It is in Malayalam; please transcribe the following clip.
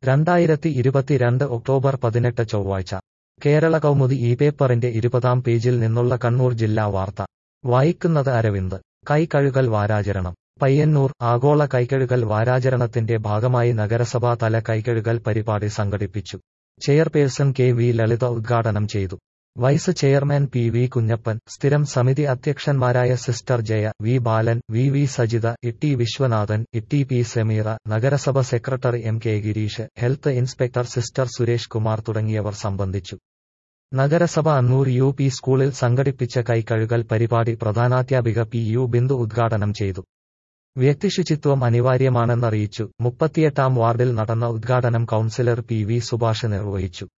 രണ്ടായിരത്തി ഇരുപത്തിരണ്ട് ഒക്ടോബർ പതിനെട്ട് ചൊവ്വാഴ്ച കേരള കൗമുദി ഈ പേപ്പറിന്റെ ഇരുപതാം പേജിൽ നിന്നുള്ള കണ്ണൂർ ജില്ലാ വാർത്ത വായിക്കുന്നത് അരവിന്ദ് കൈകഴുകൽ വാരാചരണം പയ്യന്നൂർ ആഗോള കൈകഴുകൽ വാരാചരണത്തിന്റെ ഭാഗമായി നഗരസഭാ തല കൈകഴുകൽ പരിപാടി സംഘടിപ്പിച്ചു ചെയർപേഴ്സൺ കെ വി ലളിത ഉദ്ഘാടനം ചെയ്തു vice chairman P V Kunjappan സ്ഥിരം സമിതി അധ്യക്ഷന്മാരായ sister Jaya V Balan V V Sajitha Itty Viswanathan Itty P Sameera നഗരസഭ secretary M K Girish health inspector sister Suresh Kumar തുടങ്ങിയവർ സംബന്ധിച്ചു നഗരസഭ അന്നൂർ യു പി സ്കൂളിൽ സംഘടിപ്പിച്ച കൈകഴുകൽ പരിപാടി പ്രധാനാധ്യാപിക പി യു ബിന്ദു ഉദ്ഘാടനം ചെയ്തു വ്യക്തിശുചിത്വം അനിവാര്യമാണെന്നറിയിച്ചു മുപ്പത്തിയെട്ടാം വാർഡിൽ നടന്ന ഉദ്ഘാടനം കൌൺസിലർ പി വി സുഭാഷ് നിർവഹിച്ചു